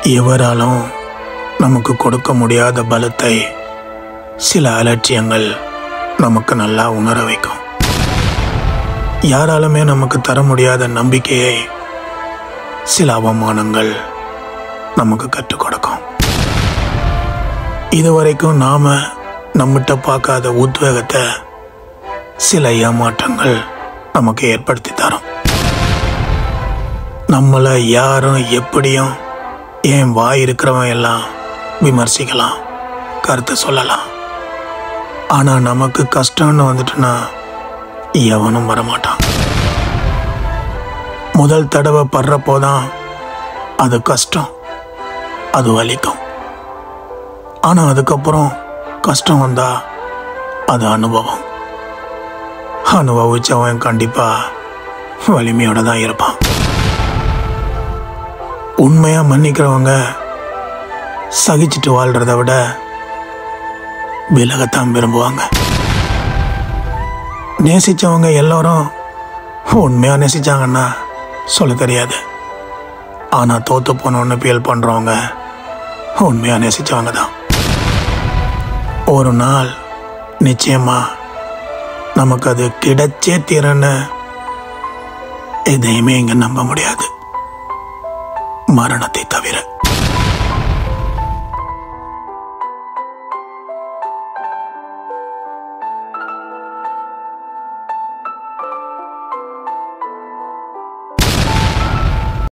எவராலும் நமக்கு கொடுக்க முடியாத பலத்தை சில அலட்சியங்கள் நமக்கு நல்லா உணர வைக்கும் யாராலுமே நமக்கு தர முடியாத நம்பிக்கையை சில அவமானங்கள் நமக்கு கற்றுக் கொடுக்கும் இதுவரைக்கும் நாம நம்மகிட்ட பார்க்காத உத்வேகத்தை சில ஏமாற்றங்கள் நமக்கு ஏற்படுத்தி தரும் நம்மளை யாரும் எப்படியும் ஏன் வாய் இருக்கிறவன் எல்லாம் விமர்சிக்கலாம் கருத்து சொல்லலாம் ஆனா நமக்கு கஷ்டம்னு வந்துட்டுனா எவனும் வரமாட்டான் முதல் தடவை படுறப்போதான் அது கஷ்டம் அது வலிக்கும் ஆனா அதுக்கப்புறம் கஷ்டம் வந்தா அது அனுபவம் அனுபவிச்சவன் கண்டிப்பா வலிமையோட தான் இருப்பான் உண்மையா மன்னிக்கிறவங்க சகிச்சுட்டு வாழ்றத விட விலகத்தான் விரும்புவாங்க நேசிச்சவங்க எல்லாரும் உண்மையா நேசிச்சாங்கன்னா சொல்ல தெரியாது ஆனா தோத்து போனோன்னு ஃபீல் பண்றவங்க உண்மையா நேசிச்சவங்க தான் ஒரு நாள் நிச்சயமா நமக்கு அது கிடைச்சே தீரன்னு எதையுமே இங்க நம்ப முடியாது மரணத்தை தவிர